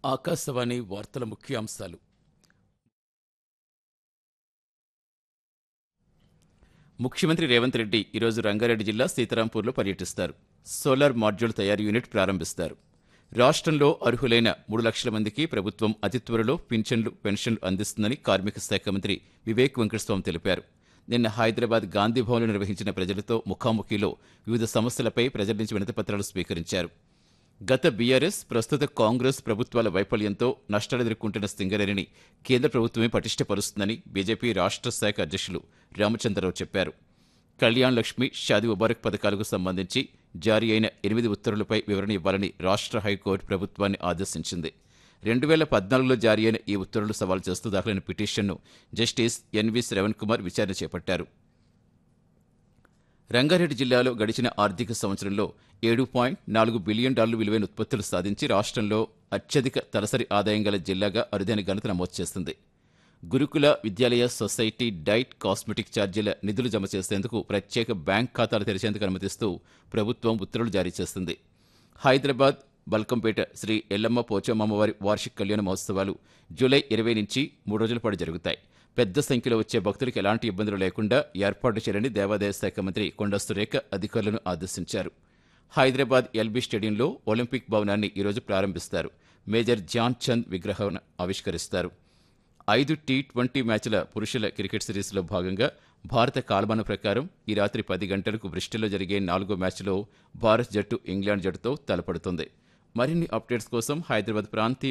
ఆకాశవాణి వార్తల ముఖ్యాంశాలు ముఖ్యమంత్రి రేవంత్ రెడ్డి ఈరోజు రంగారెడ్డి జిల్లా సీతారాంపూర్లో పర్యటిస్తారు సోలార్ మాడ్యూల్ తయారీ యూనిట్ ప్రారంభిస్తారు రాష్ట్రంలో అర్హులైన మూడు లక్షల మందికి ప్రభుత్వం అతి త్వరలో పింఛన్లు పెన్షన్లు అందిస్తుందని కార్మిక శాఖ మంత్రి వివేక్ వెంకటస్వామి తెలిపారు నిన్న హైదరాబాద్ గాంధీ భవన్లో నిర్వహించిన ప్రజలతో ముఖాముఖిలో వివిధ సమస్యలపై ప్రజల నుంచి వినతిపత్రాలు స్వీకరించారు గత బీఆర్ఎస్ ప్రస్తుత కాంగ్రెస్ ప్రభుత్వాల వైఫల్యంతో నష్టాలు ఎదుర్కొంటున్న సింగరేణిని కేంద్ర ప్రభుత్వమే పటిష్టపరుస్తుందని బీజేపీ రాష్ట్ర శాఖ అధ్యక్షులు రామచంద్రరావు చెప్పారు కళ్యాణ్ లక్ష్మి షాది ముబారక్ పథకాలకు సంబంధించి జారీ అయిన ఎనిమిది ఉత్తర్వులపై వివరణ ఇవ్వాలని రాష్ట్ర హైకోర్టు ప్రభుత్వాన్ని ఆదేశించింది రెండు వేల పద్నాలుగులో జారీ అయిన ఈ ఉత్తర్వులు సవాల్ చేస్తూ దాఖలైన పిటిషన్ను జస్టిస్ ఎన్వి శ్రవణ్ కుమార్ విచారణ చేపట్టారు రంగారెడ్డి జిల్లాలో గడిచిన ఆర్థిక సంవత్సరంలో ఏడు పాయింట్ నాలుగు బిలియన్ డాలర్లు విలువైన ఉత్పత్తులు సాధించి రాష్ట్రంలో అత్యధిక తలసరి ఆదాయం గల జిల్లాగా అరుదైన ఘనత నమోదు చేస్తుంది గురుకుల విద్యాలయ సొసైటీ డైట్ కాస్మెటిక్ ఛార్జీల నిధులు జమ చేసేందుకు ప్రత్యేక బ్యాంక్ ఖాతాలు తెరిచేందుకు అనుమతిస్తూ ప్రభుత్వం ఉత్తర్వులు జారీ చేస్తుంది హైదరాబాద్ బల్కంపేట శ్రీ ఎల్లమ్మ పోచమ్మవారి వార్షిక కళ్యాణ మహోత్సవాలు జూలై ఇరవై నుంచి మూడు రోజుల పాటు జరుగుతాయి పెద్ద సంఖ్యలో వచ్చే భక్తులకు ఎలాంటి ఇబ్బందులు లేకుండా ఏర్పాటు చేయాలని దేవాదాయ శాఖ మంత్రి కొండా సురేఖ అధికారులను ఆదేశించారు హైదరాబాద్ ఎల్బీ స్టేడియంలో ఒలింపిక్ భవనాన్ని ఈరోజు ప్రారంభిస్తారు మేజర్ ధ్యాన్ చంద్ విగ్రహాన్ని ఆవిష్కరిస్తారు ఐదు టీ ట్వంటీ మ్యాచ్ల పురుషుల క్రికెట్ సిరీస్లో భాగంగా భారత కాలమాన ప్రకారం ఈ రాత్రి పది గంటలకు బ్రిస్టల్లో జరిగే నాలుగో మ్యాచ్లో భారత్ జట్టు ఇంగ్లాండ్ జట్టుతో తలపడుతుంది మరిన్ని అప్డేట్స్ కోసం హైదరాబాద్ ప్రాంతీయ